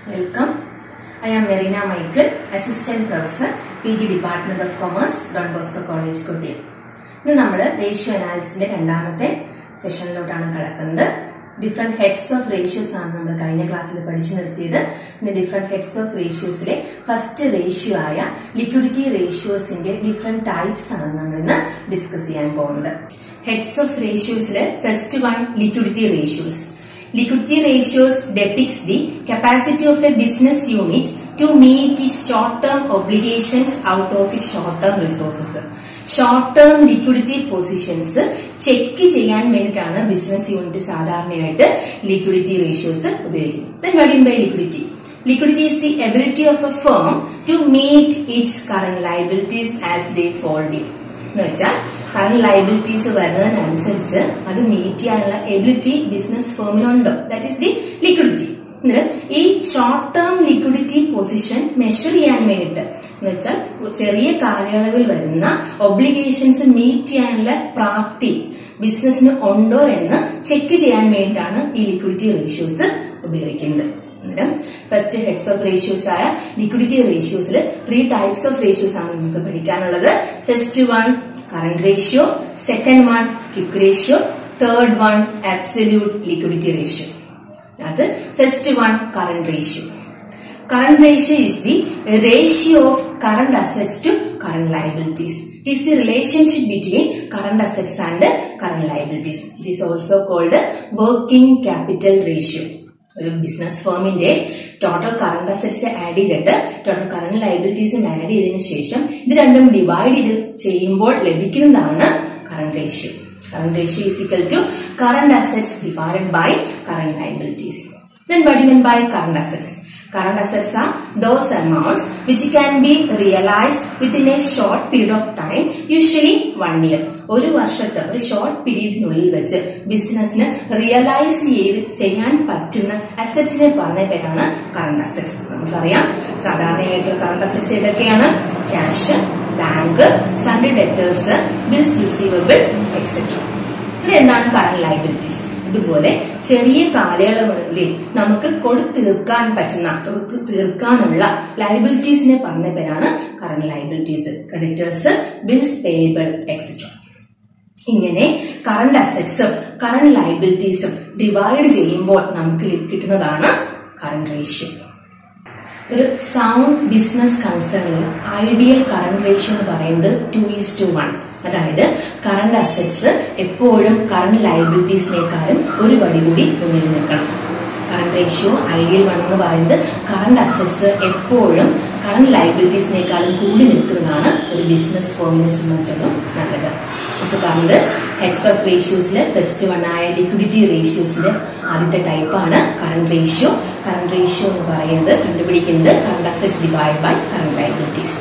Welcome. I am Marina Michael, Assistant Professor, PG Department of Commerce, Don Bosco College, Kottayam. ഇന്ന് നമ്മൾ ratio അനാലിസിന്റെ രണ്ടാമത്തെ സെഷനിലോട്ടാണ് കടക്കുന്നത് different heads of ratios ആണ് നമ്മൾ കഴിഞ്ഞ ക്ലാസ്സിൽ പഠിച്ചു നിർത്തിയത് ഇന്ന് ഡിഫറെന്റ് ഹെഡ്സ് ഓഫ് റേഷ്യോസിലെ ഫസ്റ്റ് റേഷ്യോ ആയ ലിക്വിഡിറ്റി റേഷ്യോസിന്റെ ഡിഫറെന്റ് ടൈപ്സ് ആണ് നമ്മൾ ഇന്ന് ഡിസ്കസ് ചെയ്യാൻ പോകുന്നത് ഹെഡ്സ് ഓഫ് റേഷ്യോസിലെ first one liquidity ratios Liquidity ratios depicts the capacity of a business unit to meet its short-term obligations out of its short-term resources. Short term liquidity positions check ചെയ്യാൻ വേണ്ടിയിട്ടാണ് business unit സാധാരണയായിട്ട് liquidity ratios ഉപയോഗിക്കുന്നത് Then what do you mean by liquidity? Liquidity is the ability of a firm to meet its current liabilities as they fall due. എന്ന് വെച്ചാൽ current liabilities വരുന്നതിനനുസരിച്ച് അത് meet ചെയ്യാനുള്ള ability business ഫേമിനുണ്ടോ that is the liquidity എന്നിട്ട് ഈ short term liquidity position measure ചെയ്യാൻ വേണ്ടിയിട്ട് എന്ന് വെച്ചാൽ ചെറിയ കാലയളവിൽ വരുന്ന ഒബ്ലിഗേഷൻസ് മീറ്റ് ചെയ്യാനുള്ള പ്രാപ്തി ബിസിനസ്സിന് ഉണ്ടോ എന്ന് ചെക്ക് ചെയ്യാൻ വേണ്ടിയിട്ടാണ് ഈ ലിക്വിഡിറ്റി റേഷ്യോസ് ഉപയോഗിക്കുന്നത് അന്നേരം ഫസ്റ്റ് ഹെഡ്സ് ഓഫ് റേഷ്യോസ് ആയ ലിക്വിഡിറ്റി റേഷ്യോസിൽ ത്രീ ടൈപ്സ് ഓഫ് റേഷ്യോസ് ആണ് നമുക്ക് പഠിക്കാനുള്ളത് first one current ratio second one quick ratio third one absolute liquidity ratio അത് first one current ratio current ratio is the ratio of current assets to current liabilities. It is the relationship between current assets and current liabilities. It is also called working capital ratio. ഒരു business ഫേമിന്റെ total current assets add ചെയ്തിട്ട് total current ലൈബിലിറ്റീസും add ചെയ്തതിനു ശേഷം ഇത് രണ്ടും divide ചെയ്ത് ചെയ്യുമ്പോൾ ലഭിക്കുന്നതാണ് current ratio current ratio is equal to current assets divided by current liabilities then what you mean by current assets Current assets are those amounts which can be realized within a short period of time, usually one year. ഒരു വർഷത്തെ ഒരു short പീരീഡിനുള്ളിൽ വെച്ച് ബിസിനസ്സിന് realise ചെയ്ത് ചെയ്യാൻ പറ്റുന്ന അസറ്റ്സിനെ പറഞ്ഞ പേരാണ് കറണ്ട് അസറ്റ്സ് നമുക്കറിയാം സാധാരണയായിട്ടുള്ള കറണ്ട് അസറ്റ്സ് ഏതൊക്കെയാണ് cash bank sundry debtors bills receivable etcetera ഇതിൽ എന്താണ് കറണ്ട് ലൈബിലിറ്റീസ് ഇതുപോലെ ചെറിയ കാലയളവുകളിൽ നമുക്ക് കൊടുത്തീർക്കാൻ പറ്റുന്ന കൊടുത്തു തീർക്കാനുള്ള ലൈബിലിറ്റീസിനെ പറഞ്ഞ പേരാണ് current liabilities creditors bills payable etcetera ഇങ്ങനെ കറണ്ട് അസറ്റ്സും കറണ്ട് ലൈബിലിറ്റീസും ഡിവൈഡ് ചെയ്യുമ്പോൾ നമുക്ക് കിട്ടുന്നതാണ് കറണ്ട് റേഷ്യോ ഒരു സൗണ്ട് ബിസിനസ് കൺസേണിൽ ഐഡിയൽ കറണ്ട് റേഷ്യോ എന്ന് പറയുന്നത് ടു ഈസ് ടു വൺ അതായത് കറണ്ട് അസറ്റ്സ് എപ്പോഴും കറണ്ട് ലൈബിലിറ്റീസിനേക്കാളും ഒരു പടി കൂടി മുന്നിൽ നിൽക്കണം കറണ്ട് റേഷ്യോ ഐഡിയൽ വൺ എന്ന് പറയുന്നത് കറണ്ട് അസറ്റ്സ് എപ്പോഴും കറണ്ട് ലൈബിലിറ്റീസിനേക്കാളും കൂടി നിൽക്കുന്നതാണ് ഒരു ബിസിനസ് ഫോമിനെ സംബന്ധിച്ചിടത്തോളം നല്ലത് മിസ് പറഞ്ഞത് ഹെഡ്സ് ഓഫ് റേഷ്യോസിൽ ഫസ്റ്റ് വൺ ആയ ലിക്വിഡിറ്റി റേഷ്യോസിന്റെ ആദ്യത്തെ ടൈപ്പാണ് കറണ്ട് റേഷ്യോ കറണ്ട് റേഷ്യോ എന്ന് പറയുന്നത് കണ്ടുപിടിക്കുന്നത് current assets divide by current liabilities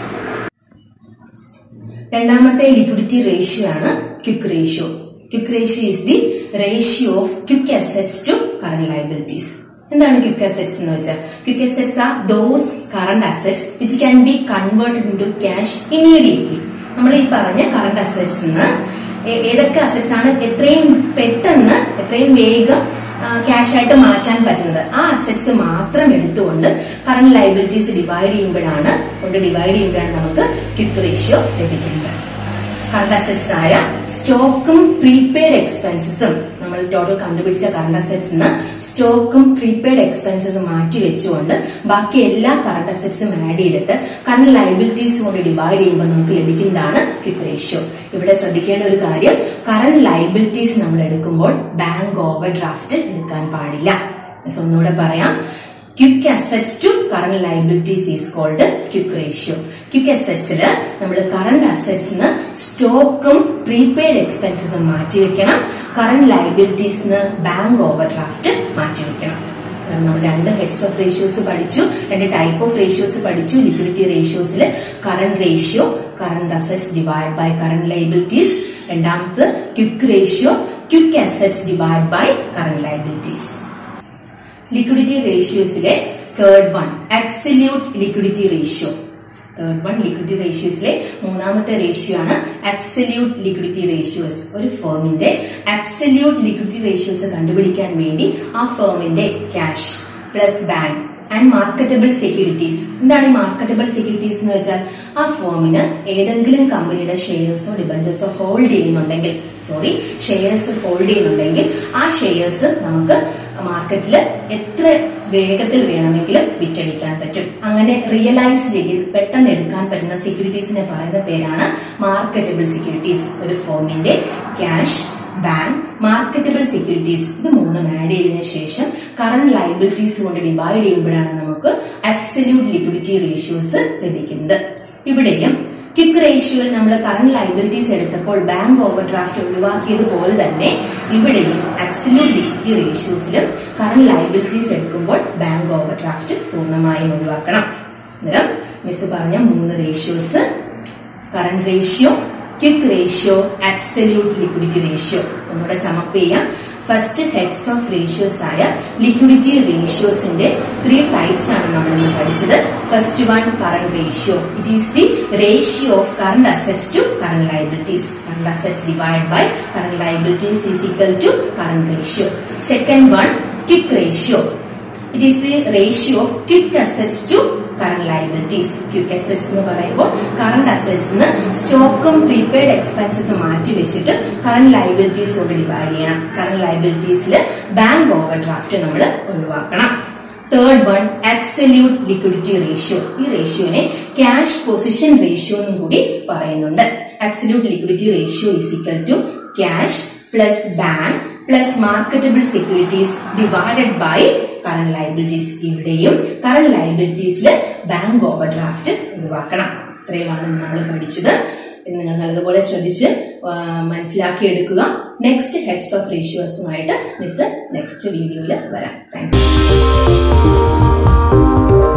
രണ്ടാമത്തെ ലിക്വിഡിറ്റി റേഷ്യോ ആണ് quick ratio quick ratio is the ratio of quick assets to current liabilities എന്താണ് ക്വിക്ക് അസറ്റ്സ് എന്ന് വെച്ചാൽ quick assets are those current assets which can be converted into cash immediately നമ്മൾ ഈ പറഞ്ഞ current assets ഏതൊക്കെ assets ആണ് എത്രയും പെട്ടെന്ന് എത്രയും വേഗം ക്യാഷ് ആയിട്ട് മാറ്റാൻ പറ്റുന്നത് ആ അസറ്റ്സ് മാത്രം എടുത്തുകൊണ്ട് കറണ്ട് ലൈബിലിറ്റീസ് ഡിവൈഡ് ചെയ്യുമ്പോഴാണ് കൊണ്ട് ഡിവൈഡ് ചെയ്യുമ്പോഴാണ് നമുക്ക് ക്വിക്ക് റേഷ്യോ ലഭിക്കുന്നത് കറണ്ട് അസറ്റ്സ് ആയ സ്റ്റോക്കും പ്രീപെയ്ഡ് എക്സ്പെൻസസും നമ്മൾ ടോട്ടൽ കണ്ടുപിടിച്ച കറണ്ട് അസറ്റ്സിന് സ്റ്റോക്കും പ്രീപെയ്ഡ് എക്സ്പെൻസസും മാറ്റി വെച്ചുകൊണ്ട് ബാക്കി എല്ലാ കറണ്ട് അസറ്റ്സും ആഡ് ചെയ്തിട്ട് കറണ്ട് ലൈബിലിറ്റീസ് കൊണ്ട് ഡിവൈഡ് ചെയ്യുമ്പോൾ നമുക്ക് ലഭിക്കുന്നതാണ് ക്വിക്ക് റേഷ്യോ ഇവിടെ ശ്രദ്ധിക്കേണ്ട ഒരു കാര്യം കറണ്ട് ലൈബിലിറ്റീസ് നമ്മൾ എടുക്കുമ്പോൾ ബാങ്ക് ഓവർ ഡ്രാഫ്റ്റ് എടുക്കാൻ പാടില്ല ഒന്നുകൂടെ പറയാം quick assets to current liabilities is called quick ratio quick അസറ്റ്സിൽ നമ്മൾ കറണ്ട് അസറ്റ്സിന് സ്റ്റോക്കും പ്രീപെയ്ഡ് എക്സ്പെൻസസും മാറ്റിവെക്കണം കറണ്ട് ലൈബിലിറ്റീസിന് ബാങ്ക് ഓവർ ഡ്രാഫ്റ്റ് മാറ്റിവെക്കണം നമ്മൾ രണ്ട് ഹെഡ്സ് ഓഫ് റേഷ്യോസ് പഠിച്ചു രണ്ട് ടൈപ്പ് ഓഫ് റേഷ്യോസ് പഠിച്ചു ലിക്വിഡിറ്റി റേഷ്യോസിൽ current ratio current assets divide by current liabilities രണ്ടാമത് quick ratio quick assets divide by current liabilities liquidity റേഷ്യോസിലെ third one absolute liquidity ratio third one liquidity റേഷ്യോസിലെ മൂന്നാമത്തെ ratio ആണ് absolute liquidity ratios ഒരു ഫേമിന്റെ absolute liquidity ratios കണ്ടുപിടിക്കാൻ വേണ്ടി ആ ഫേമിന്റെ cash plus bank and marketable securities എന്താണ് ഈ മാർക്കറ്റബിൾ സെക്യൂരിറ്റീസ് എന്ന് വെച്ചാൽ ആ ഫോമിന് ഏതെങ്കിലും കമ്പനിയുടെ ഷെയർസോ ഡിബഞ്ചേഴ്സോ ഹോൾഡ് ചെയ്യുന്നുണ്ടെങ്കിൽ സോറി ഷെയർസ് ഹോൾഡ് ചെയ്യുന്നുണ്ടെങ്കിൽ ആ ഷെയർസ് നമുക്ക് മാർക്കറ്റിൽ എത്ര വേഗത്തിൽ വേണമെങ്കിലും വിറ്റഴിക്കാൻ പറ്റും അങ്ങനെ റിയലൈസ് ചെയ്ത് പെട്ടെന്ന് എടുക്കാൻ പറ്റുന്ന സെക്യൂരിറ്റീസിനെ പറയുന്ന പേരാണ് മാർക്കറ്റബിൾ സെക്യൂരിറ്റീസ് ഒരു ഫോമിന്റെ ക്യാഷ് ബാങ്ക് മാർക്കറ്റബിൾ സെക്യൂരിറ്റീസ് ഇത് മൂന്നും ആഡ് ചെയ്തതിനു ശേഷം കറണ്ട് ലൈബിലിറ്റീസ് കൊണ്ട് ഡിവൈഡ് ചെയ്യുമ്പോഴാണ് നമുക്ക് അബ്സല്യൂട്ട് ലിക്വിഡിറ്റി റേഷ്യോസ് ലഭിക്കുന്നത് ഇവിടെയും ക്വിക്ക് റേഷ്യോയിൽ നമ്മൾ കറണ്ട് ലൈബിലിറ്റീസ് എടുത്തപ്പോൾ ബാങ്ക് ഓവർ ഡ്രാഫ്റ്റ് ഒഴിവാക്കിയതുപോലെ തന്നെ ഇവിടെയും അബ്സല്യൂട്ട് ലിക്വിഡിറ്റി റേഷ്യോസിലും കറണ്ട് ലൈബിലിറ്റീസ് എടുക്കുമ്പോൾ ബാങ്ക് ഓവർ ഡ്രാഫ്റ്റ് പൂർണ്ണമായും ഒഴിവാക്കണം അന്നേരം മിസ് പറഞ്ഞ മൂന്ന് ratios current ratio quick ratio absolute liquidity ratio ഒന്നുകൂടെ സമപ്പ് ചെയ്യാം ഫസ്റ്റ് ഹെഡ്സ് ഓഫ് റേഷ്യോസ് ആയ ലിക്വിഡിറ്റി റേഷ്യോസിന്റെ ത്രീ ടൈപ്സ് ആണ് നമ്മൾ ഇന്ന് പഠിച്ചത് first one current ratio it is the ratio of current assets to current liabilities current assets divide by current liabilities is equal to current ratio second one quick ratio it is the ratio of quick assets to current liabilities quick assets എന്ന് പറയുമ്പോൾ current അസറ്റ്സിന് സ്റ്റോക്കും prepaid expenses മാറ്റി വെച്ചിട്ട് current ലൈബിലിറ്റീസോട് divide ചെയ്യണം current ലൈബിലിറ്റീസിൽ bank overdraft നമ്മൾ ഒഴിവാക്കണം third one absolute liquidity ratio ഈ റേഷ്യോനെ ക്യാഷ് പൊസിഷൻ റേഷ്യോ എന്നും കൂടി പറയുന്നുണ്ട് absolute liquidity ratio is equal to cash plus bank plus marketable securities divided by current liabilities ഇവിടെയും കറണ്ട് ലൈബിലിറ്റീസിൽ ബാങ്ക് ഓവർ ഡ്രാഫ്റ്റ് ഒഴിവാക്കണം ഇത്രയുമാണ് നമ്മൾ പഠിച്ചത് ഇത് നിങ്ങൾ നല്ലതുപോലെ ശ്രദ്ധിച്ച് ആ, മനസ്സിലാക്കി എടുക്കുക നെക്സ്റ്റ് ഹെഡ്സ് ഓഫ് റേഷ്യോസുമായിട്ട് മിസ് നെക്സ്റ്റ് വീഡിയോയിൽ വരാം താങ്ക് യു